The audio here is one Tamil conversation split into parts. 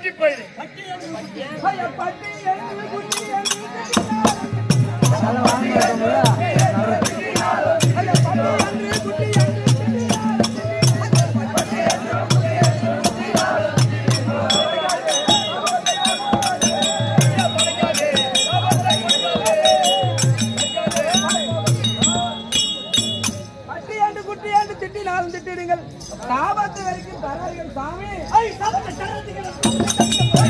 பட்டி பயிர் ஐயா, பட்டி என்று குட்டி என்று ஐயா, பட்டி என்று குட்டி என்று பட்டி என்று குட்டி என்று திட்டினாலும் திட்டிடுங்கள் சாபத்து வரைக்கும் தரார்கள் சாமி ஐ, சாபத்தை தராதீர்கள்.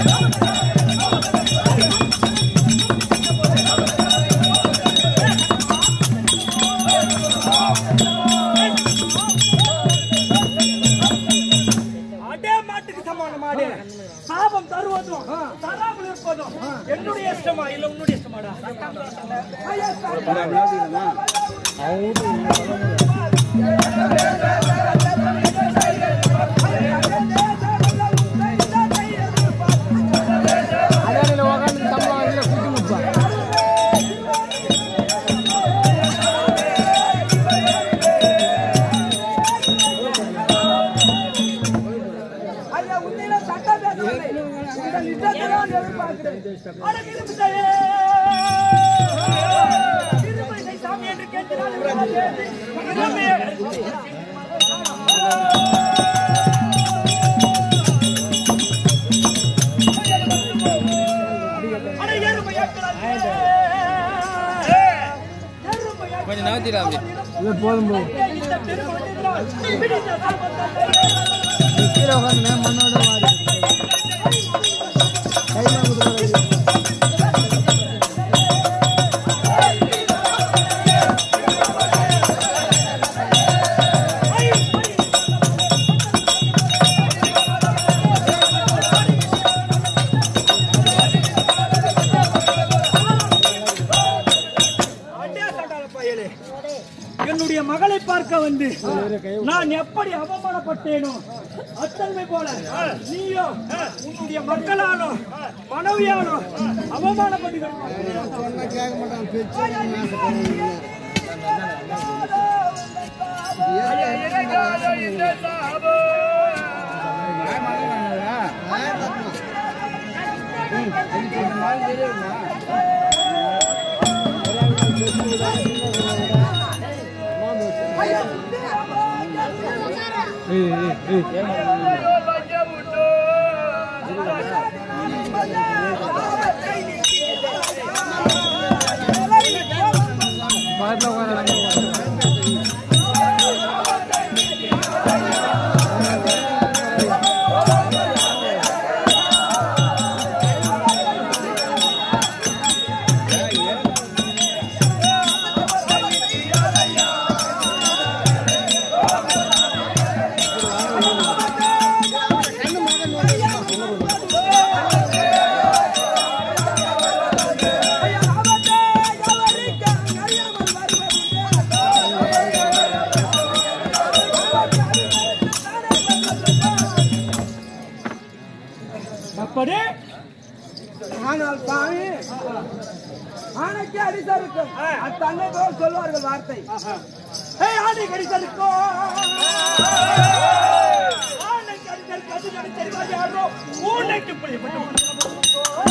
அடே மாட்டுக்கு சமானம் மாடு சாபம் தருவதும் தராமல் இருப்பதும் என்னுடைய இஷ்டமா இல்ல உன்னுடைய இஷ்டமாடா ஐயா, சாமி. ஐயா, உன்னிடம் சட்டம் பேசவில்லை. உங்கள் இஷ்டத்தை நான் எதிர்பார்க்கிறேன். அட கிருமிசையே! கிருமிசை சாமி என்று கேட்கிறாள் கிருமியே! அட எருமையாக்களே! எருமையாக்களே! கொஞ்சம் நகர்த்திடலாம் அப்படி போதும் போதும் இந்த பெருமனிதனால் பிடித்த சாபத்தை கீழே உட்காந்து மண்ணோட மாறி கையில கொடுக்குறது அண்டே சண்டால பயலே. என்னுடைய மகளை பார்க்க வந்து நான் எப்படி அவமானப்பட்டேனோ அத்தன்மை போல நீயோ உன்னுடைய மக்களாலோ மனைவியாலோ அவமானப்பட்டு கேட்க மாட்டான் பேச்சு அப்படி ஆனால் சாமி ஆணைக்கு அடிசருக்கும் அத்தன்னை போல் சொல்வார்கள் வார்த்தை ஏய், ஆணை கடிதலுக்கோ ஆணை கடிதலுக்கு அது நடித்தறிவார் யாரோ ஊனைக்கு பிடிப்பட்டு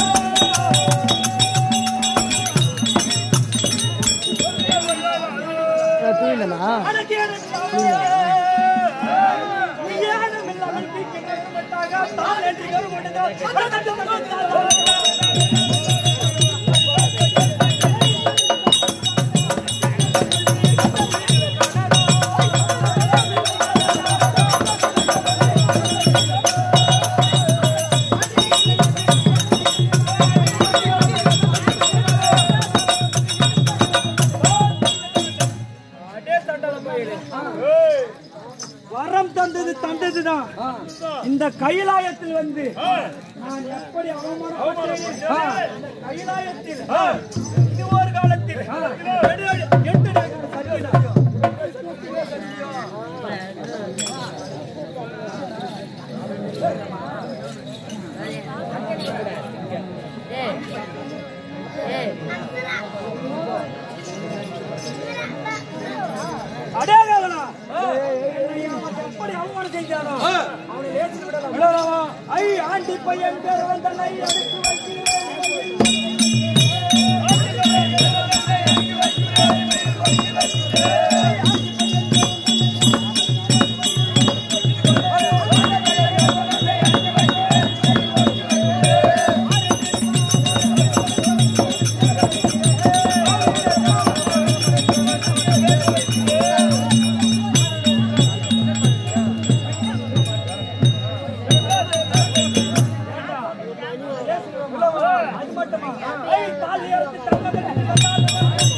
வரம் தந்தது தந்ததுதான் இந்த கைலாயத்தில் வந்து நான் எப்படி அவமானப்பட்டேன் இந்த கைலாயத்தில் இது ஒரு காலத்தில் எட்டு- எட்டு நாட்கள் சத்தியம். அடேகாலனா என்னை அவன் எப்படி அவமானம் செஞ்சானோ அவனை லேசில் விடலாம் விடலாமா ஐ ஆண்டி பை என் பெருந்தனை எடுத்து வைக்கிறேன் அது மட்டுமா ஐய் தாலி அறுத்து தங்கத்தில்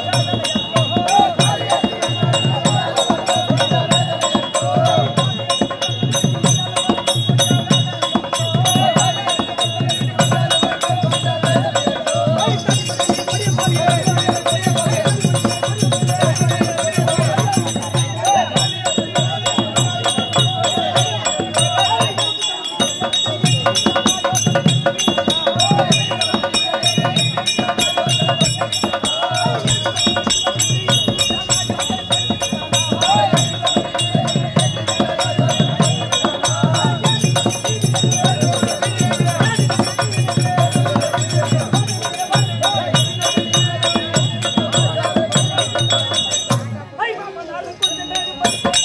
ஐய் மாமா நாலு கொஞ்ச நேரம்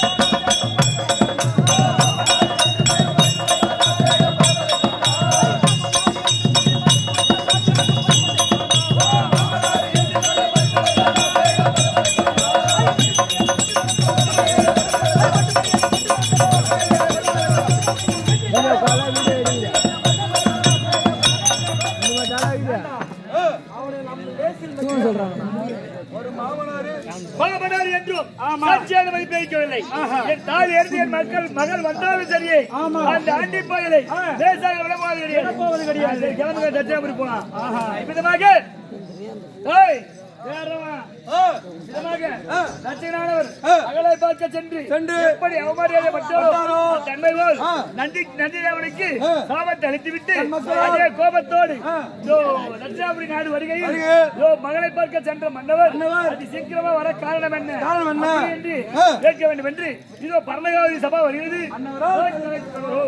பாபனார் என்றும் சாட்சியாக மதிப்பிக்கவில்லை என் தாய் இருந்து என் மக்கள் மகள் வந்தாலும் சரியே அந்த ஆண்டி பயலை லேசாக விடப்போவது கிடையாது போவது கிடையாது சரி, கிளம்புங்க தட்சிணாபுரி போலாம் விதமாக ஏய், வேறவா. விதமாக தட்சிணானவர் மகளை பார்க்க சென்று சென்று எப்படி அவமரியாதைப்பட்டாரோ தன்மை போல் நன்றி நன்றி தேவனுக்கு சாபத்தை அளித்துவிட்டு அதே கோபத்தோடு இதோ தட்சிணாபுரி நாடு வருகையில் வருகை. இதோ மகளை பார்க்க சென்ற மன்னவர் அதி சீக்கிரமா வர காரணம் என்ன காரணம் என்ன? அப்படி என்று கேட்க வேண்டும் என்று இதோ பரமகாவதி சபா வருகிறது ஓ.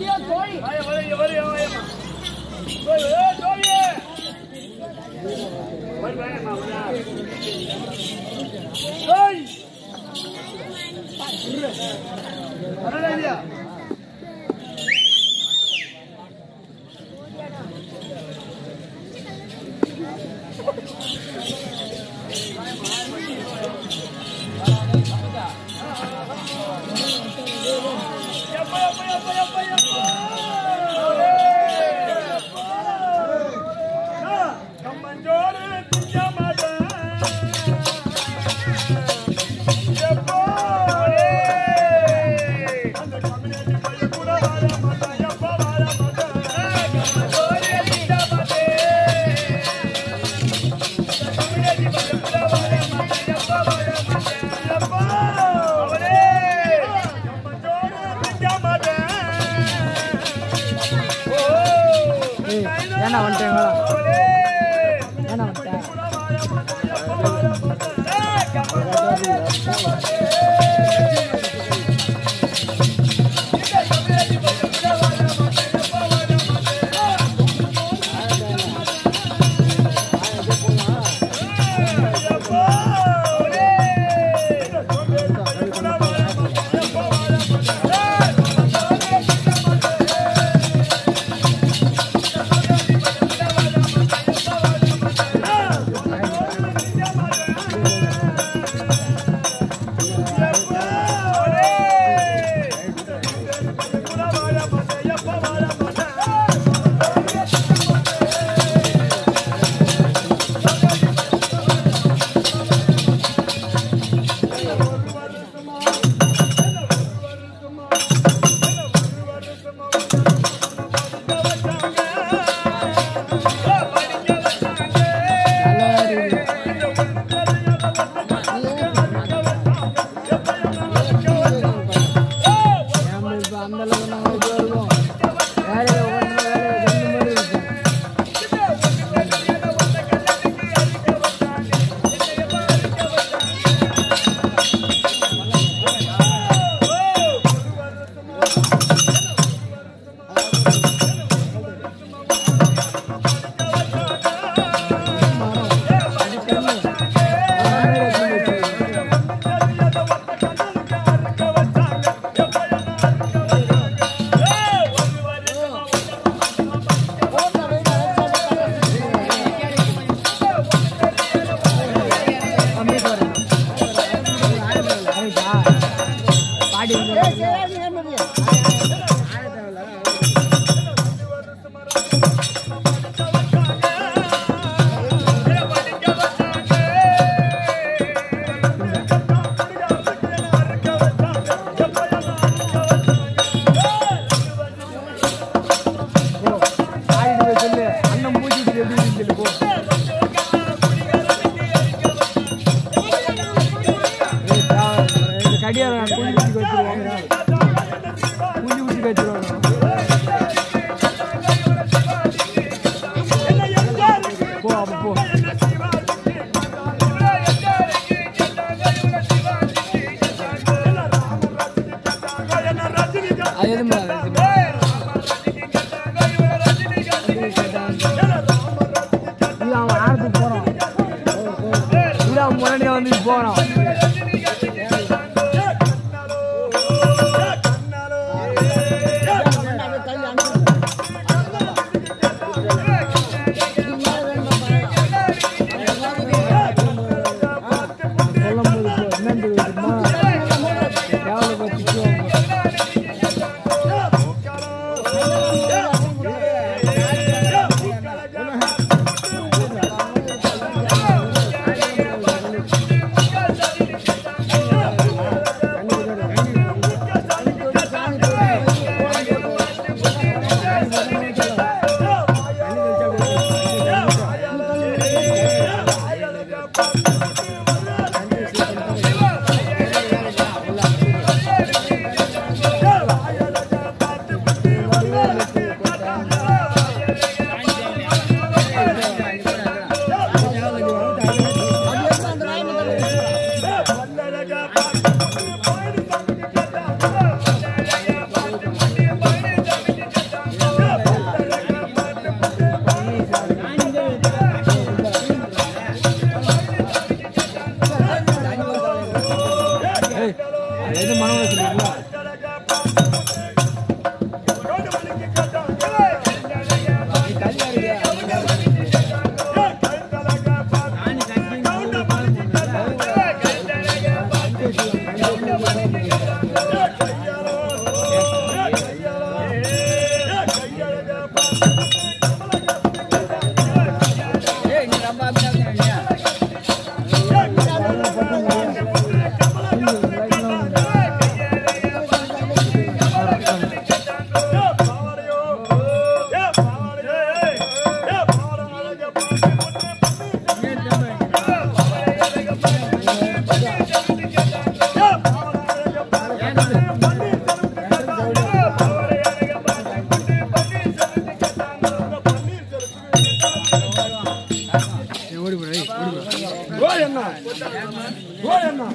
அடியோ தோழி வாயா, வாயா, வாயா, வாயாம்மா. தோழி, ஏய், தோழி. வாய், வாயாம்மா, வாயா. ஏய். வரடா இல்லையா? எப்பா, எப்பா, எப்பா, எப்பா, எப்பா. ஆ, கம்மஞ்சோறு திங்க மாட்டேன். எப்பா, அந்த கம்யூனிட்டி பையன் கூட வாழ மாட்டான், எப்பா வாழ மாட்டான். கம்மஞ்சோறு திங்க மாட்டேன். அந்த கம்யூனிட்டி பையன் கூட வாழ மாட்டான், எப்பா வாழ மாட்டான். எப்பா, அவனே, கம்மஞ்சோறு திங்க மாட்டேன். ஏன்னா வந்துட்டேங்களா அவனே, ஏன்னா வந்துட்டேன் Yeah.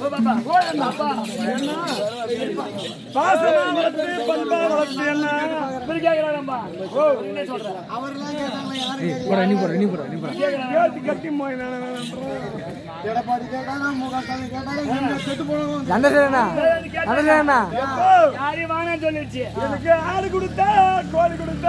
பாசமா வளர்த்து பண்பா வளர்த்து என்ன கேட்டு கட்டி போய் எடப்பாடி கேட்டாங்க முக ஸ்டாலின் கேட்டாங்க செத்து போனவங்க யாரையும் வாங்கன்னு சொல்லிடுச்சு எனக்கு ஆடு கொடுத்தா கோழி கொடுத்தா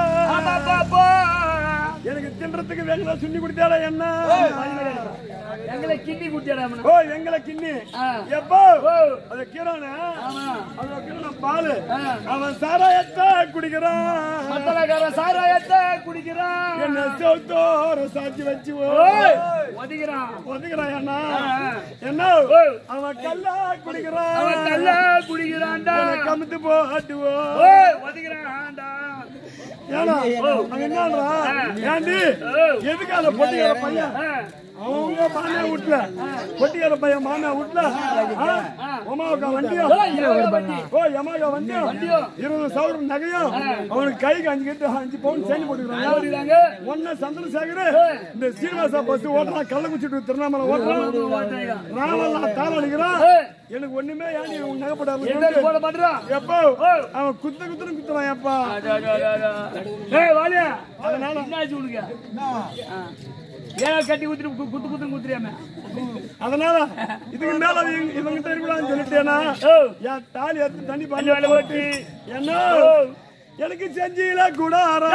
எனக்கு தின்றதுக்கு வேங்களா சுண்ணி கொடுத்தாடா என்ன எங்களை கிண்டி குட்டியாடா ஓ எங்களை கிண்ணி எப்போ அது கீரான அது கீரான பாலு அவன் சாராயத்தை குடிக்கிறான் மத்தலக்கார சாராயத்தை குடிக்கிறான் என்ன செவுத்தோர சாட்சி வச்சு ஒதுகிறான் ஒதுக்கிறான் என்ன என்ன அவன் கல்லா குடிக்கிறான் அவன் கல்ல குடிக்கிறான்டா என்னை கமுத்து போட்டுவோம் ஓய், ஒதுகிறான்டா ஏன்னா அவன் என்னன்றா ஏண்டி எதுக்காக பொட்டிக்கிற பையன் அவங்க மானா வீட்டுல பொட்டிக்கிற பையன் மானா வீட்டுல உமாவுக்கா வண்டியும் ஓ யமாக்கா வண்டியும் இருபது சவரம் நகையும் அவனுக்கு கைக்கு அஞ்சு கிட்ட அஞ்சு பவுன் சேர்ந்து போட்டுக்கிறாங்க ஓடிறாங்க ஒன்னு சந்திரசேகர் இந்த சீனிவாசா பஸ் ஓட்டுறான் கள்ளக்குச்சிட்டு திருவண்ணாமலை ஓட்டுறான் ராவெல்லாம் தாளம் அடிக்கிறான் எனக்கு ஒண்ணுமே ஏன்டி உன் நகைப்படாம போட மாட்டான் எப்போ அவன் குத்து குத்துன்னு குத்துறான் எப்பா ஏய் வாலியா அதனால என்னாச்சு உனக்கு ஏன் கட்டி குத்துட்டு கு- குத்து குத்துன்னு குத்துறியாமே அதனால இதுக்கு மேல இவங்க- இவங்கிட்ட இருக்கலாம்னு சொல்லிட்டேனா என் தாலி எடுத்து தண்ணி பண்ணி வேலை போட்டு என்ன எனக்கு செஞ்சில கூட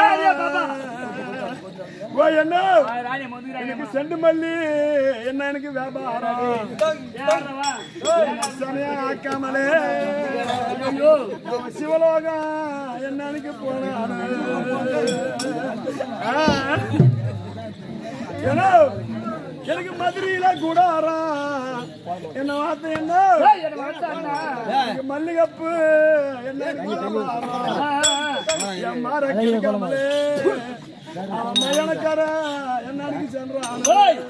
ஓ என்ன ராணிய மதுகிறாங்க எனக்கு செண்டு மல்லி என்ன எனக்கு வியாபாரம் யாரவா சனையா ஆக்காமலே அவன் சிவலோகம் என்ன எனக்கு போனாரு ஆ. ஏன்னா, எனக்கு மதுரையில கூடாரா என்ன வார்த்தை என்ன என்ன மாட்டானா எனக்கு மல்லிகப்பு என்ன எனக்கு வியாபாரம். என் மாற கிழக்காமலே அவன் மயனக்கார என்ன அனுப்பி சென்றான்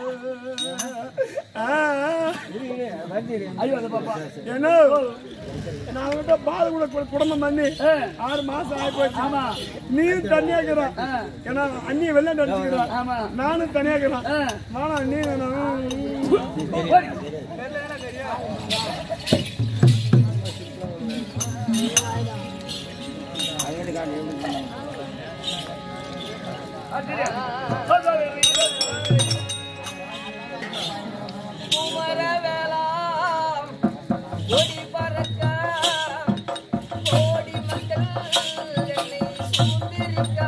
ஆ. ஐயோ அது பாப்பா என்ன நான் அவன்கிட்ட பால் கூட கு- குடும்பம் பண்ணி ஆறு மாசம் ஆகி போச்சு ஆமா நீ தனியாக்குறான் ஏன்னா அண்ணி வெளில அடிச்சுக்கிறான் ஆமா நானும் தனியாக்குறான் நானும் அண்ணி ஓடி. குமரவேலா கொடி பறக்க கோடி மக்கள் என்னை சூழ்ந்திருக்க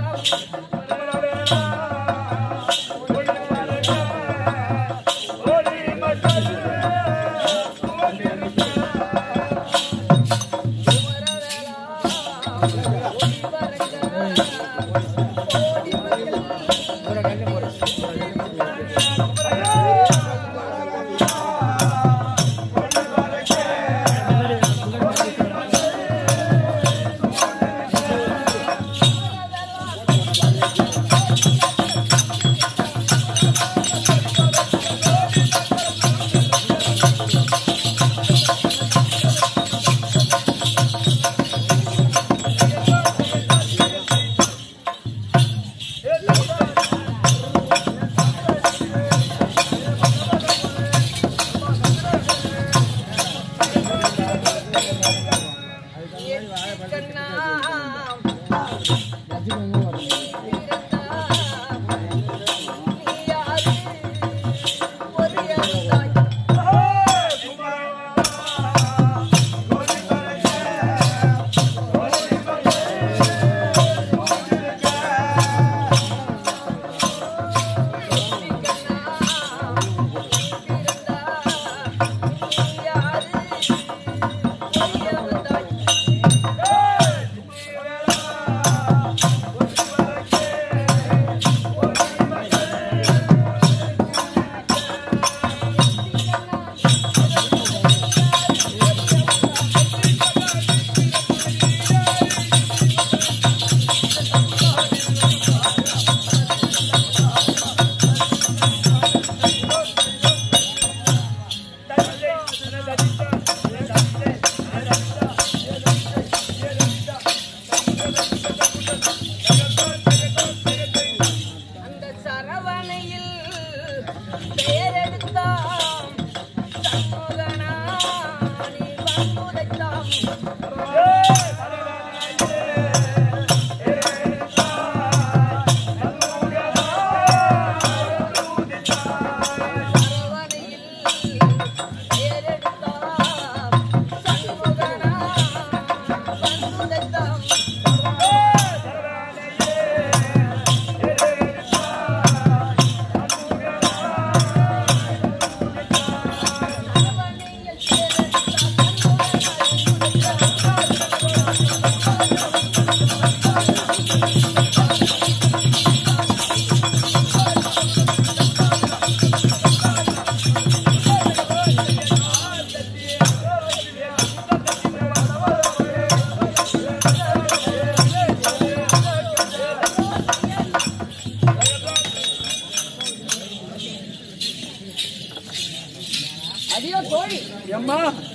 ஆ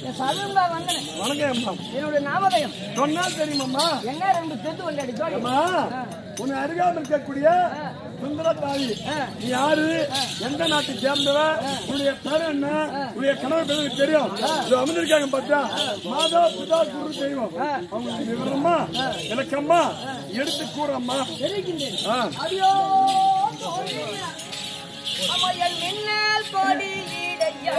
இந்த சதுரங்கா வந்தன வணக்கம் அம்மா என்னுடைய நாமதயம் சொன்னா தெரியுமாம்மா என்ன ரெண்டு தெத்து கொண்டாடி சொல்லி அம்மா உன்னை அருகாமல் இருக்கக்கூடிய சுந்தர தாவி நீ யாரு எந்த நாட்டை சேர்ந்தவ உன்னுடைய பேர் என்ன உன்னுடைய கணவர் பேர் எனக்கு தெரியும் இது அமர்ந்திருக்காங்க பார்த்தா மாதா பிதா குரு தெய்வம் அவங்க விவரமா எனக்கம்மா எடுத்து கூறம்மா தெரிவிக்கின்றேன் ஆ. அடியோ அம்மையன் மின்னல் கொடி இடையா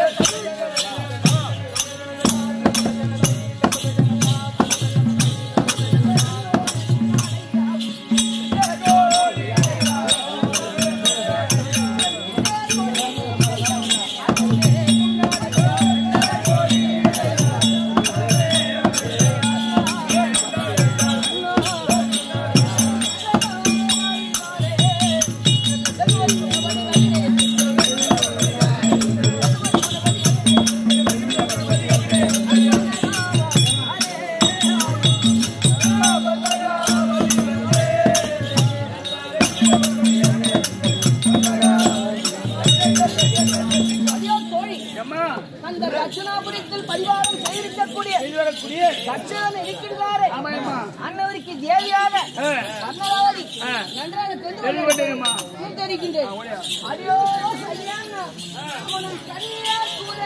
ஐயோ தோழி அம்மா அந்த தட்சிணாபுரத்தில் பரிவாரம் செய்திருக்கக்கூடிய வரக்கூடிய தட்சணம் இருக்கிறாரே ஆமாம்மா. அன்னவருக்கு தேவியாக அன்னவாதி நன்றாக தெரிந்து தெரிவிக்கின்றேன்மா. கொண்டேன். தெரிவிக்கின்றேன் அடியோ கல்யாணா அவனும் கன்னியா கூட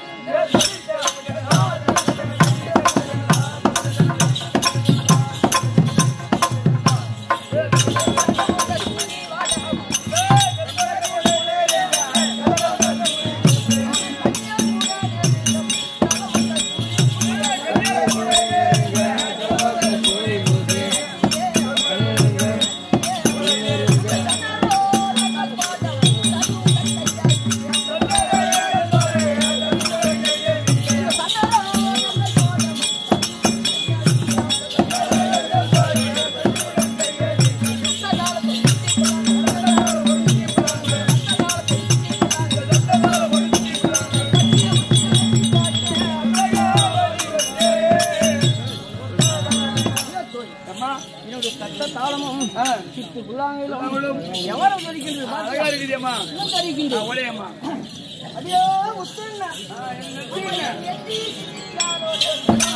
என்னுடைய கட்ட தாளமும் சித்து புல்லாங்கிலும் எவ்வளவு தெரிகின்றது அழகா இருக்குதியம்மா தெரிகின்றது ஒரேம்மா அடியோ முத்துண்ணா எட்டி சித்திராரோ